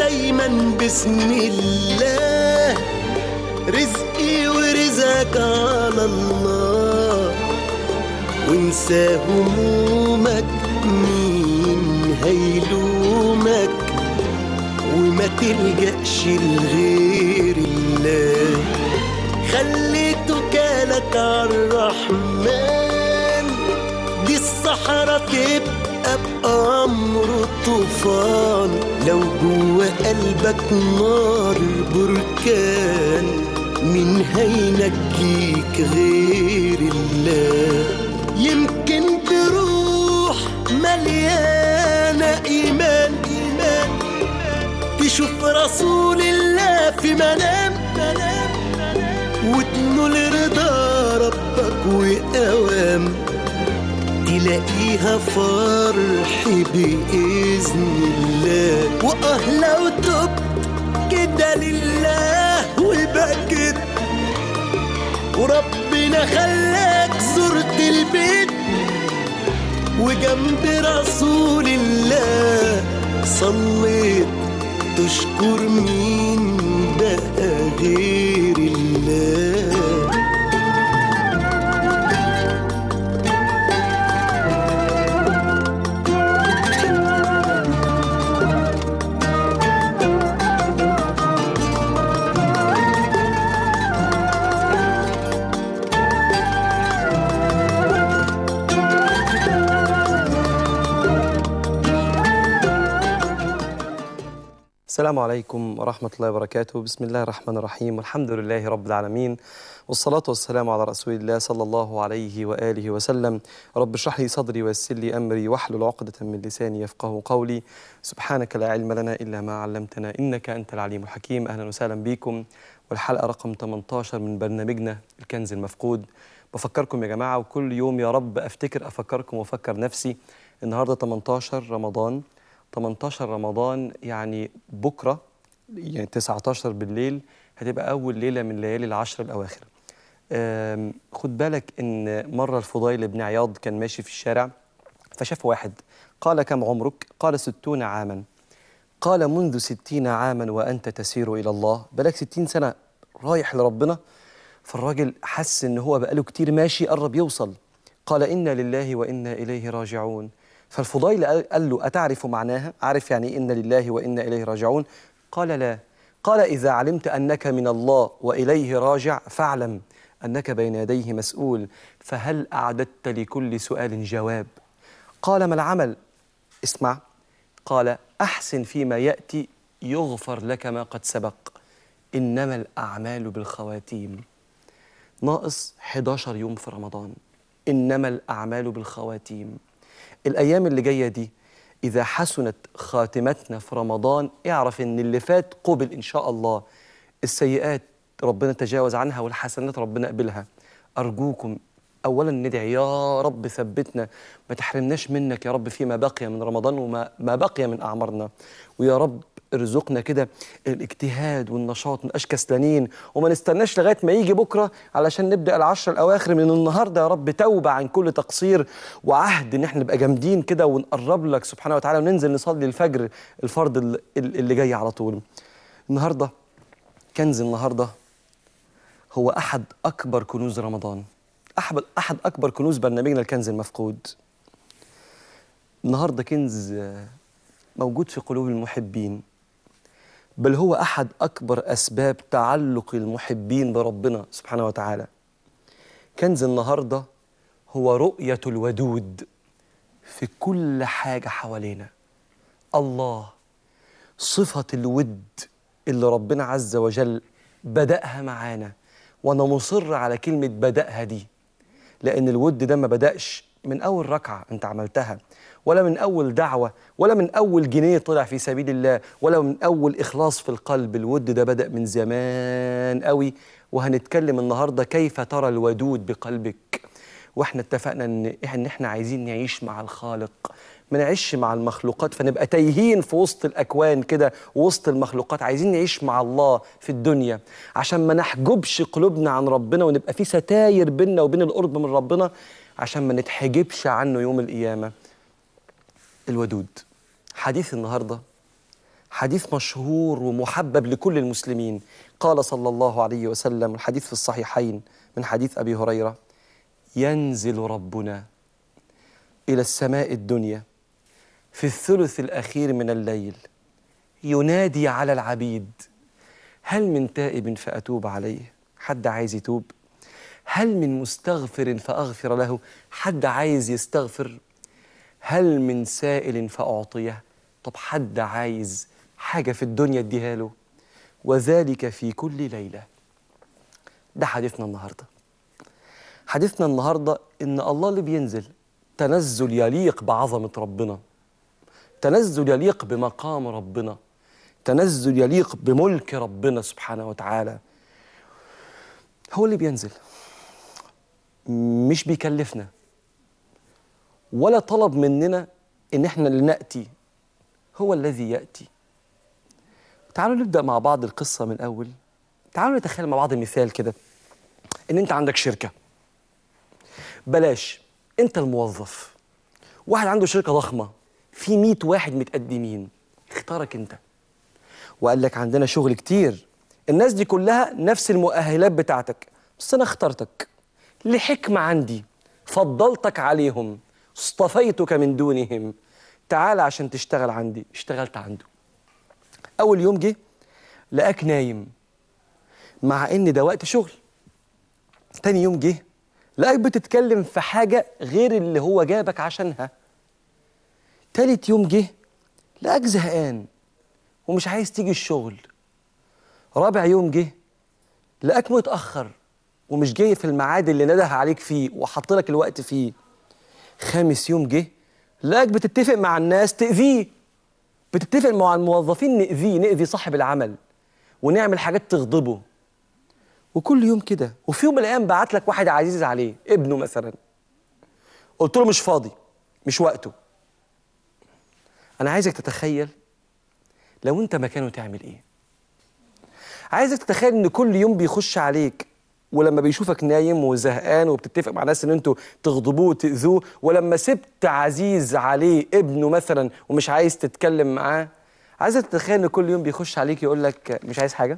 دايما بسم الله رزقي ورزقك على الله وانسى همومك مين هيلومك وما تلجأش لغير الله خلي توكالك عالرحمن دي الصحراء تبقى بأمر طوفان لو جوا قلبك نار بركان مين هينجيك غير الله يمكن بروح مليانة إيمان إيمان تشوف رسول الله في منام منام وتنول رضا ربك وأوام تلاقيها فرح بإذن الله وآه لو تبت كده لله وبكت وربنا خلاك زرت البيت وجنب رسول الله صليت تشكر مين بقى غير الله السلام عليكم ورحمة الله وبركاته بسم الله الرحمن الرحيم والحمد لله رب العالمين والصلاة والسلام على رسول الله صلى الله عليه وآله وسلم رب اشرح لي صدري ويسر لي أمري واحلل عقدة من لساني يفقه قولي سبحانك لا علم لنا إلا ما علمتنا إنك أنت العليم الحكيم أهلا وسهلا بكم والحلقة رقم 18 من برنامجنا الكنز المفقود بفكركم يا جماعة وكل يوم يا رب أفتكر أفكركم وأفكر نفسي النهاردة 18 رمضان 18 رمضان يعني بكرة يعني 19 بالليل هتبقى أول ليلة من ليالي العشر الأواخر آم، خد بالك إن مرة الفضيل بن عياض كان ماشي في الشارع فشاف واحد قال كم عمرك؟ قال ستون عاما قال منذ ستين عاما وأنت تسير إلى الله بلك ستين سنة رايح لربنا فالراجل حس إن هو بقاله كتير ماشي قرب يوصل قال إنا لله وإنا إليه راجعون فالفضيل قال قال له أتعرف معناها؟ عارف يعني إيه إنا لله وإنا إليه راجعون؟ قال لا قال إذا علمت أنك من الله وإليه راجع فاعلم أنك بين يديه مسؤول فهل أعددت لكل سؤال جواب؟ قال ما العمل؟ اسمع قال أحسن فيما يأتي يغفر لك ما قد سبق إنما الأعمال بالخواتيم ناقص 11 يوم في رمضان إنما الأعمال بالخواتيم الأيام اللي جاية دي إذا حسنت خاتمتنا في رمضان اعرف إن اللي فات قبل إن شاء الله السيئات ربنا تجاوز عنها والحسنات ربنا قبلها أرجوكم أولا ندعي يا رب ثبتنا ما تحرمناش منك يا رب فيما بقي من رمضان وما ما بقي من أعمارنا ويا رب ارزقنا كده الاجتهاد والنشاط ما نبقاش كسلانين وما نستناش لغايه ما يجي بكره علشان نبدا العشر الاواخر من النهارده يا رب توبه عن كل تقصير وعهد ان احنا نبقى جامدين كده ونقرب لك سبحانه وتعالى وننزل نصلي الفجر الفرض ال- ال- اللي جاي على طول. النهارده كنز النهارده هو احد اكبر كنوز رمضان. احد احد اكبر كنوز برنامجنا الكنز المفقود. النهارده كنز آه، موجود في قلوب المحبين بل هو احد اكبر اسباب تعلق المحبين بربنا سبحانه وتعالى كنز النهارده هو رؤيه الودود في كل حاجه حوالينا الله صفه الود اللي ربنا عز وجل بداها معانا وانا مصر على كلمه بداها دي لان الود ده ما بداش من اول ركعه انت عملتها ولا من اول دعوه ولا من اول جنيه طلع في سبيل الله ولا من اول اخلاص في القلب الود ده بدا من زمان قوي وهنتكلم النهارده كيف ترى الودود بقلبك واحنا اتفقنا ان ان احنا عايزين نعيش مع الخالق ما نعيش مع المخلوقات فنبقى تايهين في وسط الاكوان كده وسط المخلوقات عايزين نعيش مع الله في الدنيا عشان ما نحجبش قلوبنا عن ربنا ونبقى في ستاير بيننا وبين القرب من ربنا عشان ما نتحجبش عنه يوم القيامه الودود حديث النهارده حديث مشهور ومحبب لكل المسلمين قال صلى الله عليه وسلم الحديث في الصحيحين من حديث أبي هريرة ينزل ربنا إلى السماء الدنيا في الثلث الأخير من الليل ينادي على العبيد هل من تائب فأتوب عليه حد عايز يتوب هل من مستغفر فأغفر له حد عايز يستغفر هل من سائل فأعطيه طب حد عايز حاجة في الدنيا اديها له وذلك في كل ليلة ده حديثنا النهاردة حديثنا النهاردة إن الله اللي بينزل تنزل يليق بعظمة ربنا تنزل يليق بمقام ربنا تنزل يليق بملك ربنا سبحانه وتعالى هو اللي بينزل مش بيكلفنا ولا طلب مننا ان احنا اللي ناتي هو الذي ياتي تعالوا نبدا مع بعض القصه من الاول تعالوا نتخيل مع بعض مثال كده ان انت عندك شركه بلاش انت الموظف واحد عنده شركه ضخمه في 100 واحد متقدمين اختارك انت وقال لك عندنا شغل كتير الناس دي كلها نفس المؤهلات بتاعتك بس انا اخترتك لحكمه عندي فضلتك عليهم اصطفيتك من دونهم تعال عشان تشتغل عندي اشتغلت عنده اول يوم جه لقاك نايم مع ان ده وقت شغل تاني يوم جه لقاك بتتكلم في حاجه غير اللي هو جابك عشانها تالت يوم جه لقاك زهقان ومش عايز تيجي الشغل رابع يوم جه لقاك متأخر ومش جاي في الميعاد اللي نده عليك فيه وحط لك الوقت فيه خامس يوم جه لقاك بتتفق مع الناس تأذيه بتتفق مع الموظفين نأذيه نأذي صاحب العمل ونعمل حاجات تغضبه وكل يوم كده وفي يوم من الأيام بعت لك واحد عزيز عليه ابنه مثلا قلت له مش فاضي مش وقته أنا عايزك تتخيل لو أنت مكانه تعمل إيه عايزك تتخيل ان كل يوم بيخش عليك ولما بيشوفك نايم وزهقان وبتتفق مع ناس ان انتوا تغضبوه وتاذوه ولما سبت عزيز عليه ابنه مثلا ومش عايز تتكلم معاه عايزك تتخيل ان كل يوم بيخش عليك يقول لك مش عايز حاجه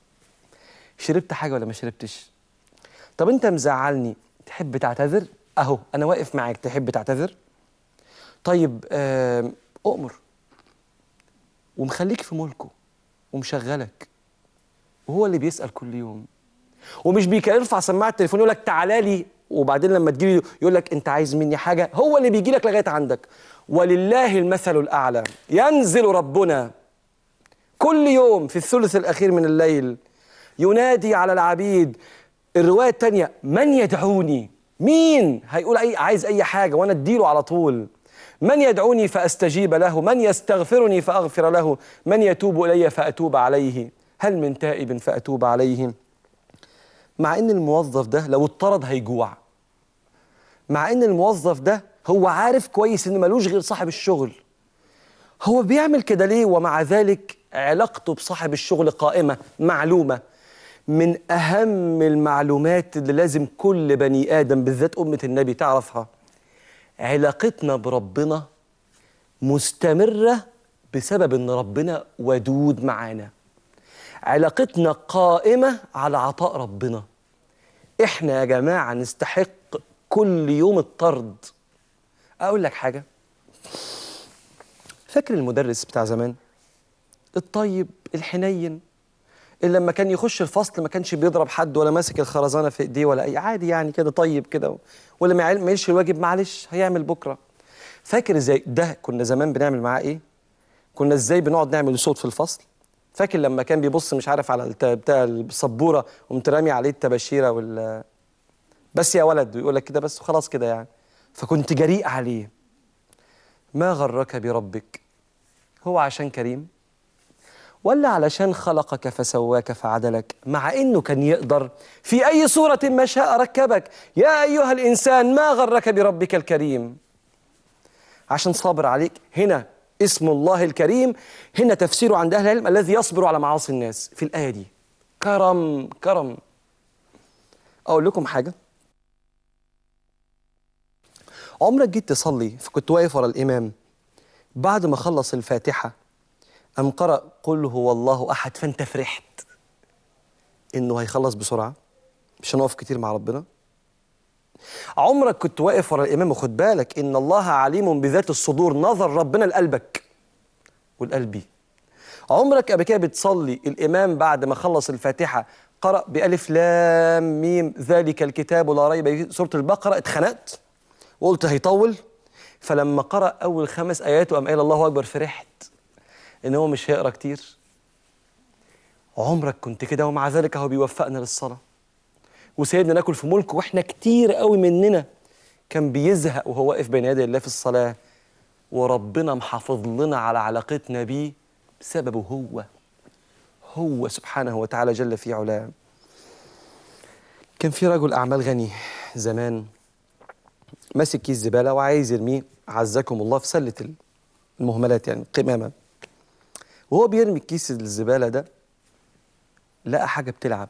شربت حاجه ولا ما شربتش طب انت مزعلني تحب تعتذر اهو انا واقف معاك تحب تعتذر طيب آه اؤمر ومخليك في ملكه ومشغلك وهو اللي بيسأل كل يوم ومش بيكلم يرفع سماعة التليفون يقول لك تعالى لي وبعدين لما تجيلي يقول لك انت عايز مني حاجة هو اللي بيجي لك لغاية عندك ولله المثل الأعلى ينزل ربنا كل يوم في الثلث الأخير من الليل ينادي على العبيد الرواية الثانية من يدعوني مين هيقول أي عايز أي حاجة وأنا أديله على طول من يدعوني فأستجيب له من يستغفرني فأغفر له من يتوب إلي فأتوب عليه هل من تائب فأتوب عليه مع ان الموظف ده لو اضطرد هيجوع مع ان الموظف ده هو عارف كويس ان ملوش غير صاحب الشغل هو بيعمل كده ليه ومع ذلك علاقته بصاحب الشغل قائمة معلومة من أهم المعلومات اللي لازم كل بني آدم بالذات أمة النبي تعرفها علاقتنا بربنا مستمرة بسبب ان ربنا ودود معانا علاقتنا قائمة على عطاء ربنا احنا يا جماعة نستحق كل يوم الطرد اقول لك حاجة فاكر المدرس بتاع زمان الطيب الحنين اللي لما كان يخش الفصل ما كانش بيضرب حد ولا ماسك الخرزانة في ايديه ولا اي عادي يعني كده طيب كده ولا ما يعملش الواجب معلش هيعمل بكرة فاكر ازاي ده كنا زمان بنعمل معاه ايه كنا ازاي بنقعد نعمل صوت في الفصل فاكر لما كان بيبص مش عارف على الت- بتاع السبوره وقمت رامي عليه التباشيره وال بس يا ولد ويقول لك كده بس وخلاص كده يعني فكنت جريء عليه ما غرك بربك هو عشان كريم ولا علشان خلقك فسواك فعدلك مع انه كان يقدر في اي صوره ما شاء ركبك يا ايها الانسان ما غرك بربك الكريم عشان صابر عليك هنا اسم الله الكريم هنا تفسيره عند اهل العلم الذي يصبر على معاصي الناس في الايه دي كرم كرم اقول لكم حاجه عمرك جيت تصلي فكنت واقف ورا الامام بعد ما خلص الفاتحه أم قرأ قل هو الله أحد فأنت فرحت إنه هيخلص بسرعة مش هنقف كتير مع ربنا عمرك كنت واقف ورا الإمام وخد بالك إن الله عليم بذات الصدور نظر ربنا لقلبك ولقلبي عمرك قبل كده بتصلي الإمام بعد ما خلص الفاتحة قرأ بألف لام ميم ذلك الكتاب لا ريب فيه سورة البقرة اتخنقت وقلت هيطول فلما قرأ أول خمس آيات وقام قايل الله أكبر فرحت إن هو مش هيقرأ كتير عمرك كنت كده ومع ذلك هو بيوفقنا للصلاة وسيدنا ناكل في ملكه واحنا كتير قوي مننا كان بيزهق وهو واقف بين يدي الله في الصلاة وربنا محافظ لنا على علاقتنا بيه بسببه هو هو سبحانه وتعالى جل في علاه كان في رجل أعمال غني زمان ماسك كيس زبالة وعايز يرميه عزكم الله في سلة المهملات يعني قمامة وهو بيرمي كيس الزبالة ده لقى حاجة بتلعب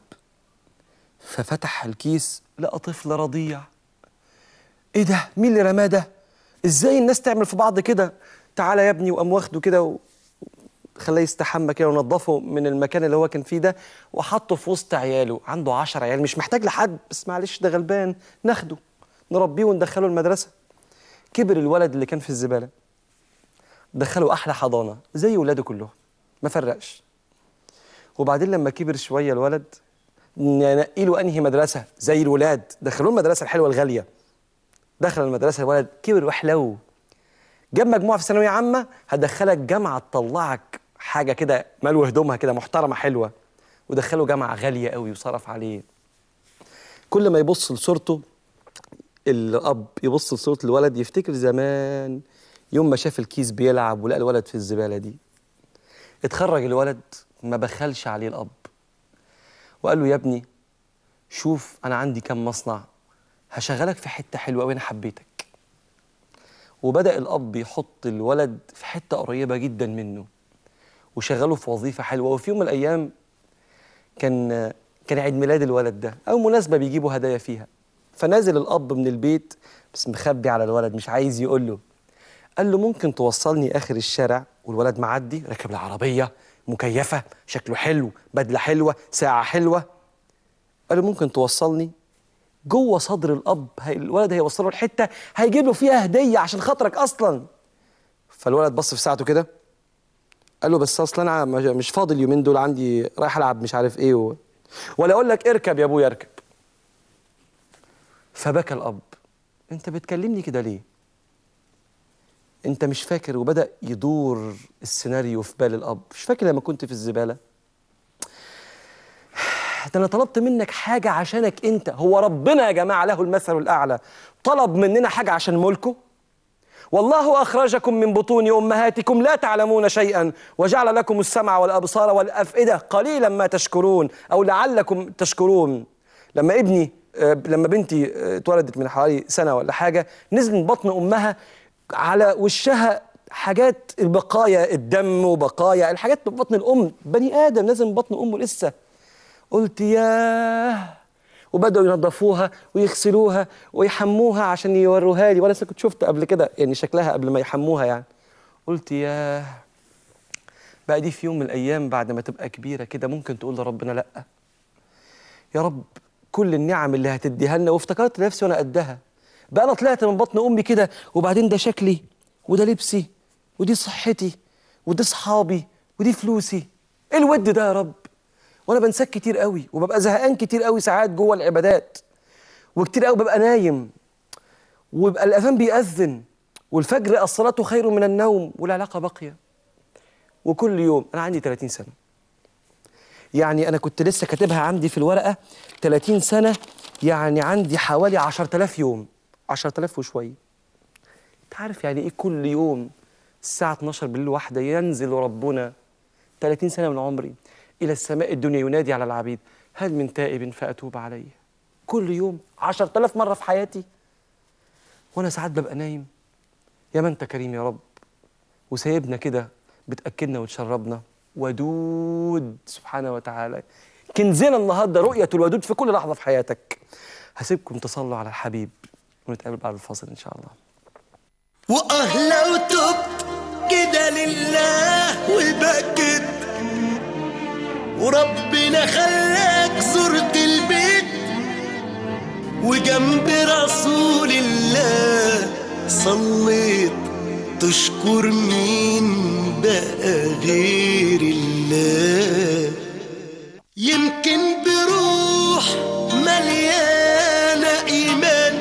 ففتح الكيس لقى طفل رضيع ايه ده مين اللي رماه ده ازاي الناس تعمل في بعض كده تعالى يا ابني وقام واخده كده و... خلاه يستحمى كده ونضفه من المكان اللي هو كان فيه ده وحطه في وسط عياله عنده عشر عيال مش محتاج لحد بس معلش ده غلبان ناخده نربيه وندخله المدرسة كبر الولد اللي كان في الزبالة دخله أحلى حضانة زي ولاده كلهم ما فرقش وبعدين لما كبر شوية الولد ننقي له أنهي مدرسة زي الولاد دخلوه المدرسة الحلوة الغالية دخل المدرسة الولد كبر وحلو جاب مجموعة في ثانوية عامة هدخلك جامعة تطلعك حاجة كده ملو هدومها كده محترمة حلوة ودخله جامعة غالية قوي وصرف عليه كل ما يبص لصورته الأب يبص لصورة الولد يفتكر زمان يوم ما شاف الكيس بيلعب ولقى الولد في الزبالة دي اتخرج الولد ما بخلش عليه الأب وقال له يا ابني شوف أنا عندي كم مصنع هشغلك في حتة حلوة وأنا حبيتك وبدأ الأب يحط الولد في حتة قريبة جدا منه وشغله في وظيفة حلوة وفي يوم من الأيام كان كان عيد ميلاد الولد ده أو مناسبة بيجيبوا هدايا فيها فنازل الأب من البيت بس مخبي على الولد مش عايز يقول له قال له ممكن توصلني آخر الشارع والولد معدي راكب العربية مكيفة شكله حلو بدلة حلوة ساعة حلوة قال له ممكن توصلني جوه صدر الاب هي الولد هيوصله الحته هيجيب له فيها هديه عشان خاطرك اصلا فالولد بص في ساعته كده قال له بس اصلا انا مش فاضي اليومين دول عندي رايح العب مش عارف ايه و... ولا اقول لك اركب يا ابويا اركب فبكى الاب انت بتكلمني كده ليه انت مش فاكر وبدا يدور السيناريو في بال الاب مش فاكر لما كنت في الزباله ده انا طلبت منك حاجه عشانك انت هو ربنا يا جماعه له المثل الاعلى طلب مننا حاجه عشان ملكه والله اخرجكم من بطون امهاتكم لا تعلمون شيئا وجعل لكم السمع والابصار والافئده قليلا ما تشكرون او لعلكم تشكرون لما ابني آه، لما بنتي آه، اتولدت من حوالي سنه ولا حاجه نزل من بطن امها على وشها حاجات البقايا الدم وبقايا الحاجات في بطن الام بني ادم نازل من بطن امه لسه قلت ياه وبدأوا ينظفوها ويغسلوها ويحموها عشان يوروها لي وانا لسه كنت شفت قبل كده يعني شكلها قبل ما يحموها يعني قلت ياه بقى دي في يوم من الايام بعد ما تبقى كبيره كده ممكن تقول لربنا لا يا رب كل النعم اللي هتديها لنا وافتكرت نفسي وانا قدها بقى انا طلعت من بطن امي كده وبعدين ده شكلي وده لبسي ودي صحتي ودي صحابي ودي فلوسي ايه الود ده يا رب وانا بنساك كتير قوي وببقى زهقان كتير قوي ساعات جوه العبادات وكتير قوي ببقى نايم ويبقى الاذان بيأذن والفجر الصلاة خير من النوم والعلاقة باقية وكل يوم أنا عندي 30 سنة يعني أنا كنت لسه كاتبها عندي في الورقة 30 سنة يعني عندي حوالي 10000 يوم 10000 وشوية أنت عارف يعني إيه كل يوم الساعة 12 بالليل واحدة ينزل ربنا 30 سنة من عمري إلى السماء الدنيا ينادي على العبيد هل من تائب فأتوب عليه كل يوم 10000 مرة في حياتي وأنا ساعات ببقى نايم يا ما أنت كريم يا رب وسايبنا كده بتأكلنا وتشربنا ودود سبحانه وتعالى كنزنا النهارده رؤية الودود في كل لحظة في حياتك هسيبكم تصلوا على الحبيب ونتقابل بعد الفاصل إن شاء الله واه لو تبت كده لله وبكى ربنا خلاك زرت البيت وجنب رسول الله صليت تشكر مين بقى غير الله يمكن بروح مليانة إيمان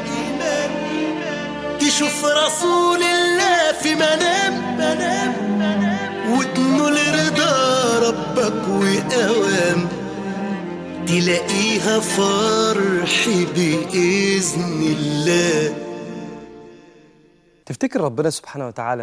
تشوف رسول الله في منام منام وتنول رضا ربك وأوام تلاقيها فرح بإذن الله تفتكر ربنا سبحانه وتعالى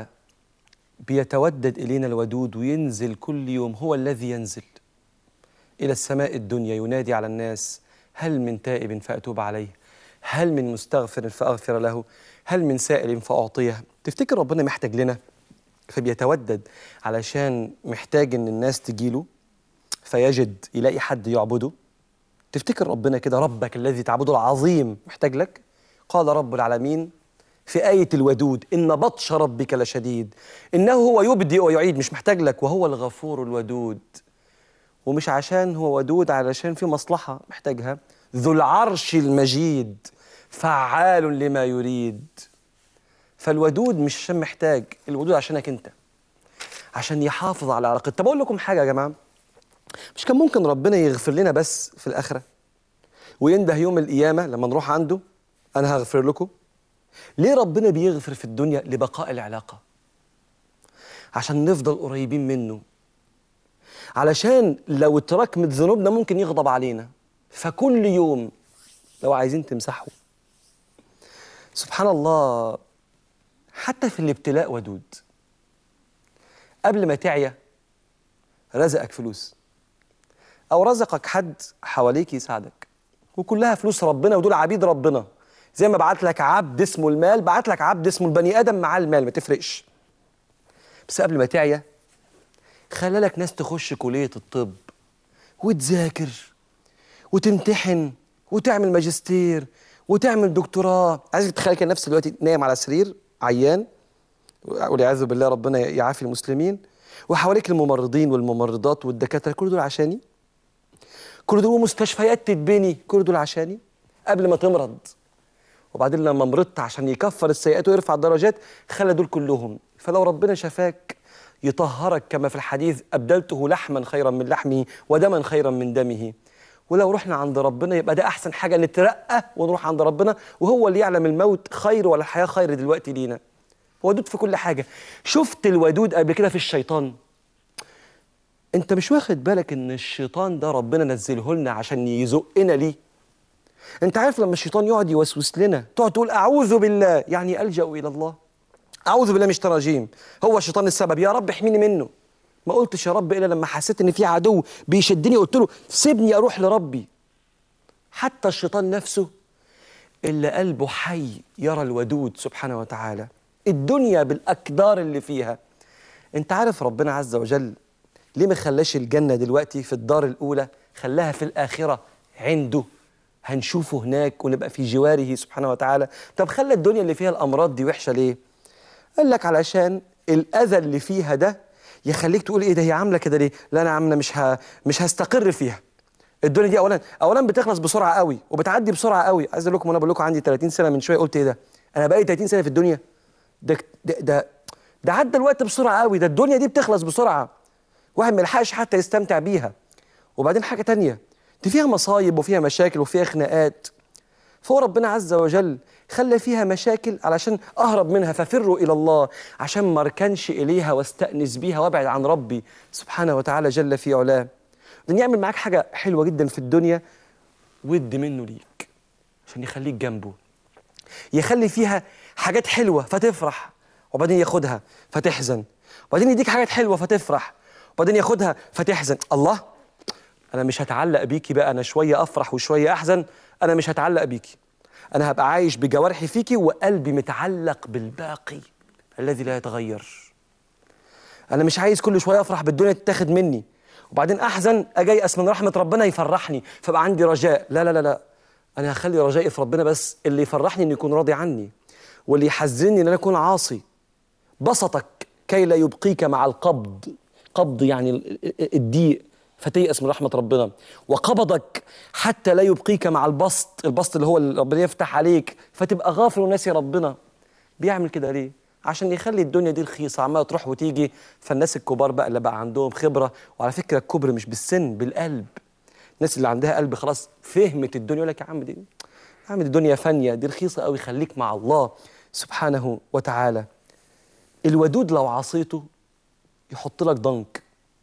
بيتودد إلينا الودود وينزل كل يوم هو الذي ينزل إلى السماء الدنيا ينادي على الناس هل من تائب فأتوب عليه هل من مستغفر فأغفر له هل من سائل فأعطيه تفتكر ربنا محتاج لنا فبيتودد علشان محتاج إن الناس تجيله فيجد يلاقي حد يعبده تفتكر ربنا كده ربك الذي تعبده العظيم محتاج لك قال رب العالمين في آية الودود إن بطش ربك لشديد إنه هو يبدئ ويعيد مش محتاج لك وهو الغفور الودود ومش عشان هو ودود علشان في مصلحة محتاجها ذو العرش المجيد فعال لما يريد فالودود مش عشان محتاج الودود عشانك انت عشان يحافظ على علاقتك طب اقول لكم حاجه يا جماعه مش كان ممكن ربنا يغفر لنا بس في الاخره وينده يوم القيامه لما نروح عنده انا هغفر لكم ليه ربنا بيغفر في الدنيا لبقاء العلاقه عشان نفضل قريبين منه علشان لو اتراكمت ذنوبنا ممكن يغضب علينا فكل يوم لو عايزين تمسحوا سبحان الله حتى في الابتلاء ودود قبل ما تعيا رزقك فلوس او رزقك حد حواليك يساعدك وكلها فلوس ربنا ودول عبيد ربنا زي ما بعت لك عبد اسمه المال بعت لك عبد اسمه البني ادم معاه المال ما تفرقش بس قبل ما تعيا خلى لك ناس تخش كليه الطب وتذاكر وتمتحن وتعمل ماجستير وتعمل دكتوراه عايزك تتخيل كده نفسك دلوقتي نايم على سرير عيان والعياذ بالله ربنا يعافي المسلمين وحواليك الممرضين والممرضات والدكاتره كل دول عشاني كل دول مستشفيات تتبني كل دول عشاني قبل ما تمرض وبعدين لما مرضت عشان يكفر السيئات ويرفع الدرجات خلى دول كلهم فلو ربنا شفاك يطهرك كما في الحديث أبدلته لحما خيرا من لحمه ودما خيرا من دمه ولو رحنا عند ربنا يبقى ده أحسن حاجة نترقى ونروح عند ربنا وهو اللي يعلم الموت خير ولا الحياة خير دلوقتي لينا ودود في كل حاجة شفت الودود قبل كده في الشيطان انت مش واخد بالك ان الشيطان ده ربنا نزله لنا عشان يزقنا ليه انت عارف لما الشيطان يقعد يوسوس لنا تقعد تقول اعوذ بالله يعني الجا الى الله اعوذ بالله مش تراجيم هو الشيطان السبب يا رب احميني منه ما قلتش يا رب الا لما حسيت ان في عدو بيشدني قلت له سيبني اروح لربي حتى الشيطان نفسه اللي قلبه حي يرى الودود سبحانه وتعالى الدنيا بالاكدار اللي فيها انت عارف ربنا عز وجل ليه ما خلاش الجنه دلوقتي في الدار الاولى خلاها في الاخره عنده هنشوفه هناك ونبقى في جواره سبحانه وتعالى طب خلى الدنيا اللي فيها الامراض دي وحشه ليه قال لك علشان الاذى اللي فيها ده يخليك تقول ايه ده هي عامله كده ليه لا انا عامله مش ه... مش هستقر فيها الدنيا دي اولا اولا بتخلص بسرعه قوي وبتعدي بسرعه قوي عايز اقول لكم انا بقول لكم عندي 30 سنه من شويه قلت ايه ده انا بقالي 30 سنه في الدنيا ده ده ده, ده عدى الوقت بسرعه قوي ده الدنيا دي بتخلص بسرعه واحد ما يلحقش حتى يستمتع بيها وبعدين حاجه تانية دي فيها مصايب وفيها مشاكل وفيها خناقات فهو ربنا عز وجل خلى فيها مشاكل علشان اهرب منها ففروا الى الله عشان ما اركنش اليها واستانس بيها وابعد عن ربي سبحانه وتعالى جل في علاه لان يعمل معاك حاجه حلوه جدا في الدنيا ود منه ليك عشان يخليك جنبه يخلي فيها حاجات حلوه فتفرح وبعدين ياخدها فتحزن وبعدين يديك حاجات حلوه فتفرح وبعدين ياخدها فتحزن الله انا مش هتعلق بيكي بقى انا شويه افرح وشويه احزن انا مش هتعلق بيكي انا هبقى عايش بجوارحي فيكي وقلبي متعلق بالباقي الذي لا يتغير انا مش عايز كل شويه افرح بالدنيا تتاخد مني وبعدين احزن اجي ايأس من رحمه ربنا يفرحني فبقى عندي رجاء لا لا لا لا انا هخلي رجائي في ربنا بس اللي يفرحني انه يكون راضي عني واللي يحزنني ان انا اكون عاصي بسطك كي لا يبقيك مع القبض قبض يعني ال- ال- الضيق فتيأس من رحمة ربنا وقبضك حتى لا يبقيك مع البسط البسط اللي هو اللي ربنا يفتح عليك فتبقى غافل وناسي ربنا بيعمل كده ليه؟ عشان يخلي الدنيا دي رخيصة عمالة تروح وتيجي فالناس الكبار بقى اللي بقى عندهم خبرة وعلى فكرة الكبر مش بالسن بالقلب الناس اللي عندها قلب خلاص فهمت الدنيا يقول لك يا عم دي يا عم دي الدنيا فانية دي رخيصة قوي خليك مع الله سبحانه وتعالى الودود لو عصيته يحط لك ضنك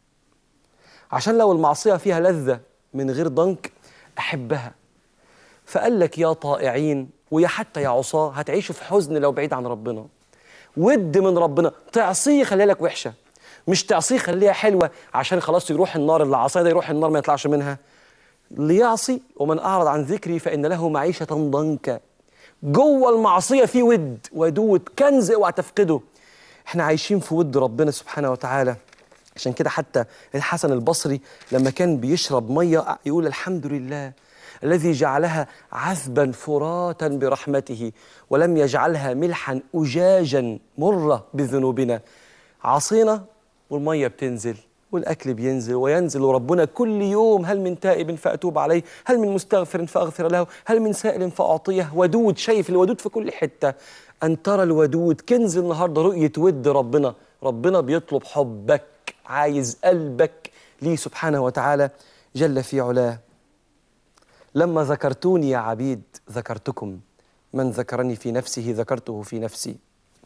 عشان لو المعصية فيها لذة من غير ضنك أحبها فقال لك يا طائعين ويا حتى يا عصاة هتعيشوا في حزن لو بعيد عن ربنا ود من ربنا تعصيه خليها لك وحشة مش تعصيه خليها حلوة عشان خلاص يروح النار اللي عصاه ده يروح النار ما يطلعش منها ليعصي ومن أعرض عن ذكري فإن له معيشة ضنكا جوه المعصية في ود ودود كنز اوعى تفقده احنا عايشين في ود ربنا سبحانه وتعالى عشان كده حتى الحسن البصري لما كان بيشرب ميه يقول الحمد لله الذي جعلها عذبا فراتا برحمته ولم يجعلها ملحا أجاجا مرة بذنوبنا عصينا والمية بتنزل والأكل بينزل وينزل ربنا كل يوم هل من تائب فأتوب عليه هل من مستغفر فأغفر له هل من سائل فأعطيه ودود شايف الودود في كل حتة أن ترى الودود كنز النهاردة رؤية ود ربنا ربنا بيطلب حبك عايز قلبك ليه سبحانه وتعالى جل في علاه لما ذكرتوني يا عبيد ذكرتكم من ذكرني في نفسه ذكرته في نفسي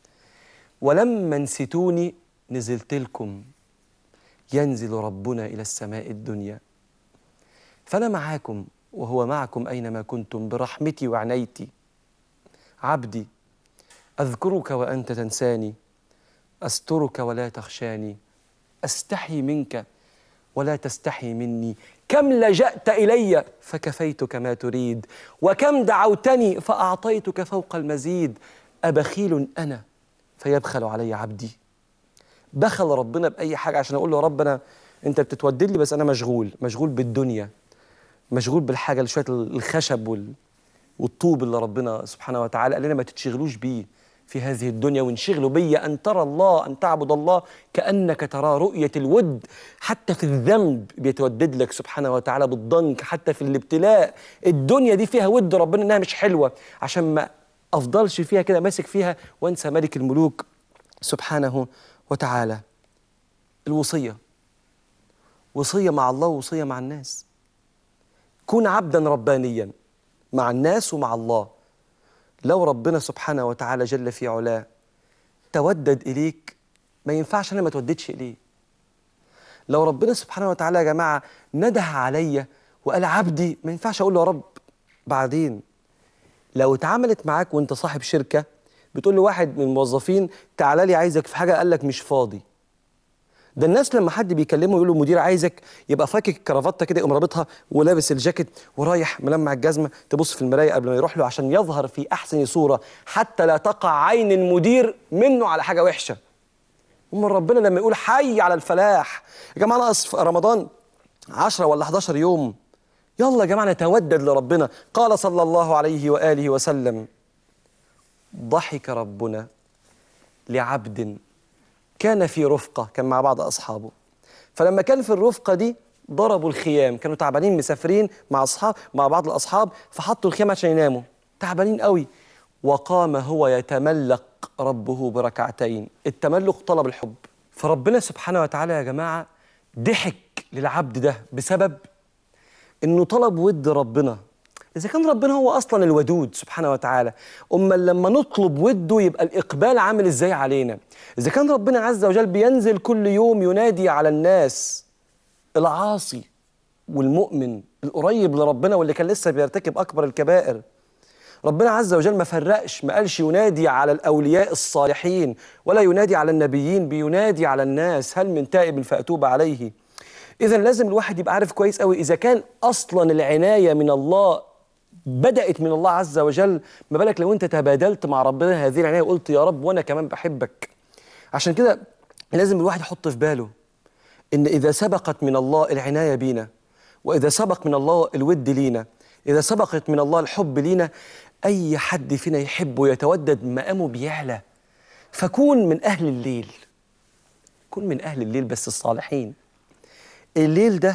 ولما نسيتوني نزلت لكم ينزل ربنا إلى السماء الدنيا فأنا معاكم وهو معكم أينما كنتم برحمتي وعنايتي عبدي أذكرك وأنت تنساني أسترك ولا تخشاني أستحي منك ولا تستحي مني كم لجأت إلي فكفيتك ما تريد وكم دعوتني فأعطيتك فوق المزيد أبخيل أنا فيبخل علي عبدي بخل ربنا بأي حاجة عشان أقول له يا رب أنا أنت بتتودد لي بس أنا مشغول مشغول بالدنيا مشغول بالحاجة اللي شوية الخشب وال... والطوب اللي ربنا سبحانه وتعالى قال لنا ما تتشغلوش بيه في هذه الدنيا وانشغلوا بي أن ترى الله أن تعبد الله كأنك ترى رؤية الود حتى في الذنب بيتودد لك سبحانه وتعالى بالضنك حتى في الابتلاء الدنيا دي فيها ود ربنا إنها مش حلوة عشان ما أفضلش فيها كده ماسك فيها وانسى ملك الملوك سبحانه وتعالى الوصية وصية مع الله ووصية مع الناس كن عبدا ربانيا مع الناس ومع الله لو ربنا سبحانه وتعالى جل في علاه تودد إليك ما ينفعش أنا ما توددش إليه لو ربنا سبحانه وتعالى يا جماعة نده عليا وقال عبدي ما ينفعش أقول له يا رب بعدين لو اتعاملت معاك وانت صاحب شركة بتقول لواحد من الموظفين تعالى لي عايزك في حاجة قال لك مش فاضي ده الناس لما حد بيكلمه يقول له مدير عايزك يبقى فاكك الكرافته كده يقوم رابطها ولابس الجاكيت ورايح ملمع الجزمه تبص في المرايه قبل ما يروح له عشان يظهر في احسن صوره حتى لا تقع عين المدير منه على حاجه وحشه أم ربنا لما يقول حي على الفلاح يا جماعه ناقص في رمضان 10 ولا 11 يوم يلا يا جماعه نتودد لربنا قال صلى الله عليه واله وسلم ضحك ربنا لعبد كان في رفقة كان مع بعض أصحابه فلما كان في الرفقة دي ضربوا الخيام كانوا تعبانين مسافرين مع أصحاب مع بعض الأصحاب فحطوا الخيام عشان يناموا تعبانين قوي وقام هو يتملق ربه بركعتين التملق طلب الحب فربنا سبحانه وتعالى يا جماعة ضحك للعبد ده بسبب انه طلب ود ربنا إذا كان ربنا هو أصلا الودود سبحانه وتعالى أما لما نطلب وده يبقى الإقبال عامل إزاي علينا إذا كان ربنا عز وجل بينزل كل يوم ينادي على الناس العاصي والمؤمن القريب لربنا واللي كان لسه بيرتكب أكبر الكبائر ربنا عز وجل ما فرقش ما قالش ينادي على الأولياء الصالحين ولا ينادي على النبيين بينادي على الناس هل من تائب فأتوب عليه إذا لازم الواحد يبقى عارف كويس قوي إذا كان أصلا العناية من الله بدأت من الله عز وجل ما بالك لو أنت تبادلت مع ربنا هذه العناية وقلت يا رب وأنا كمان بحبك عشان كده لازم الواحد يحط في باله إن إذا سبقت من الله العناية بينا وإذا سبق من الله الود لينا إذا سبقت من الله الحب لينا أي حد فينا يحب ويتودد مقامه بيعلى فكون من أهل الليل كن من أهل الليل بس الصالحين الليل ده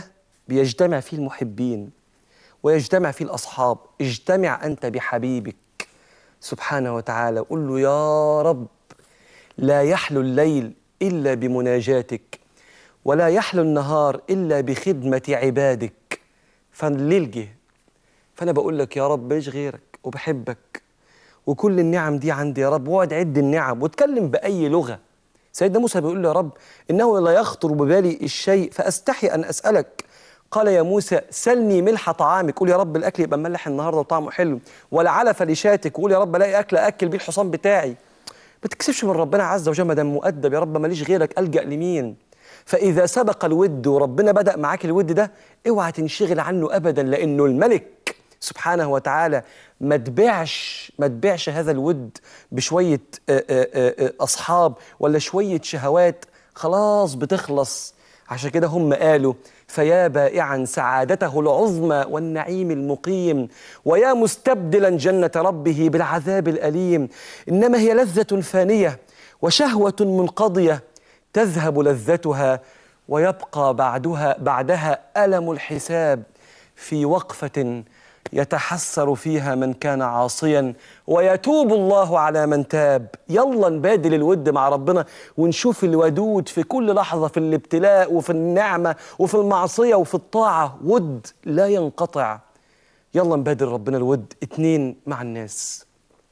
بيجتمع فيه المحبين ويجتمع فيه الأصحاب اجتمع أنت بحبيبك سبحانه وتعالى قل له يا رب لا يحلو الليل إلا بمناجاتك ولا يحلو النهار إلا بخدمة عبادك فالليل جه فأنا بقول لك يا رب مش غيرك وبحبك وكل النعم دي عندي يا رب واقعد عد النعم واتكلم بأي لغة سيدنا موسى بيقول له يا رب إنه لا يخطر ببالي الشيء فأستحي أن أسألك قال يا موسى سلني ملح طعامك قول يا رب الأكل يبقى مملح النهاردة وطعمه حلو ولا علف لشاتك وقول يا رب ألاقي أكل أكل بيه الحصان بتاعي ما تكسبش من ربنا عز وجل ما دام مؤدب يا رب ماليش غيرك ألجأ لمين فإذا سبق الود وربنا بدأ معاك الود ده اوعى تنشغل عنه أبدا لأنه الملك سبحانه وتعالى ما تبيعش ما تبيعش هذا الود بشوية آه، آه، آه، أصحاب ولا شوية شهوات خلاص بتخلص عشان كده هم قالوا فيا بائعا سعادته العظمى والنعيم المقيم ويا مستبدلا جنة ربه بالعذاب الأليم إنما هي لذة فانية وشهوة منقضية تذهب لذتها ويبقى بعدها بعدها ألم الحساب في وقفة يتحسر فيها من كان عاصيا ويتوب الله على من تاب يلا نبادل الود مع ربنا ونشوف الودود في كل لحظة في الابتلاء وفي النعمة وفي المعصية وفي الطاعة ود لا ينقطع يلا نبادل ربنا الود اتنين مع الناس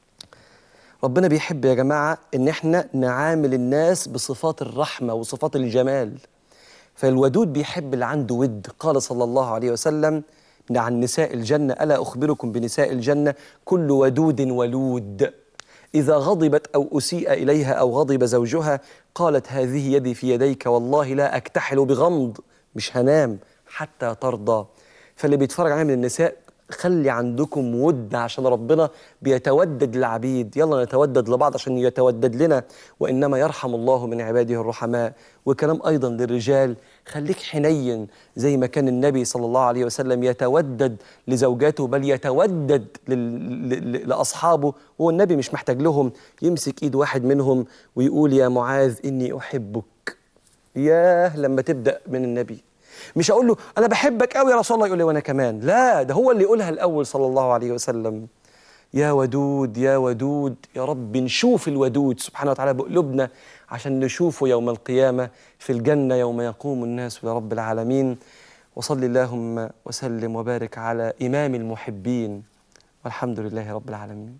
ربنا بيحب يا جماعة إن إحنا نعامل الناس بصفات الرحمة وصفات الجمال فالودود بيحب اللي عنده ود قال صلى الله عليه وسلم عن نساء الجنة ألا أخبركم بنساء الجنة كل ودود ولود إذا غضبت أو أسيء إليها أو غضب زوجها قالت هذه يدي في يديك والله لا أكتحل بغمض مش هنام حتى ترضى فاللي بيتفرج علينا من النساء خلي عندكم ود عشان ربنا بيتودد للعبيد يلا نتودد لبعض عشان يتودد لنا وإنما يرحم الله من عباده الرحماء وكلام أيضا للرجال خليك حنين زي ما كان النبي صلى الله عليه وسلم يتودد لزوجاته بل يتودد لل- ل- لأصحابه هو النبي مش محتاج لهم يمسك إيد واحد منهم ويقول يا معاذ إني أحبك ياه لما تبدأ من النبي مش اقول له انا بحبك قوي يا رسول الله يقول لي وانا كمان لا ده هو اللي يقولها الاول صلى الله عليه وسلم يا ودود يا ودود يا رب نشوف الودود سبحانه وتعالى بقلوبنا عشان نشوفه يوم القيامة في الجنة يوم يقوم الناس لرب العالمين وصل اللهم وسلم وبارك على إمام المحبين والحمد لله رب العالمين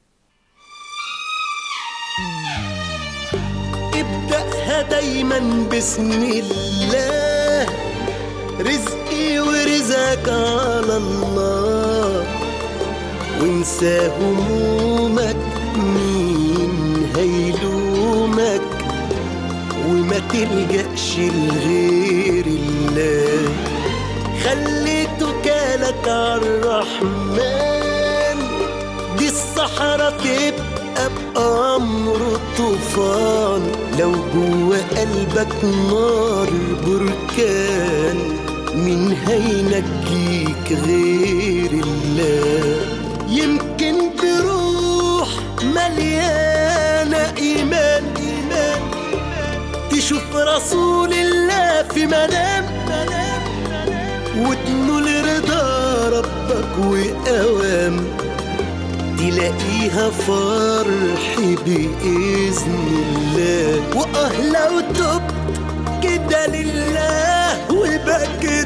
ابدأها دايما بسم الله رزقي ورزقك على الله وانسى همومك مين هيلومك وما تلجأش لغير الله خلي توكالك عالرحمن دي الصحراء تبقى بأمر طوفان لو جوا قلبك نار بركان مين هينجيك غير الله يمكن بروح مليانة إيمان إيمان تشوف رسول الله في منام منام وتنول رضا ربك وأوام تلاقيها فرح بإذن الله وآه لو تبت كده لله وبكت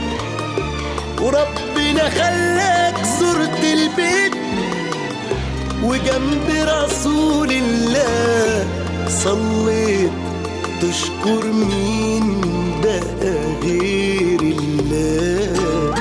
وربنا خلاك زرت البيت وجنب رسول الله صليت تشكر مين بقى غير الله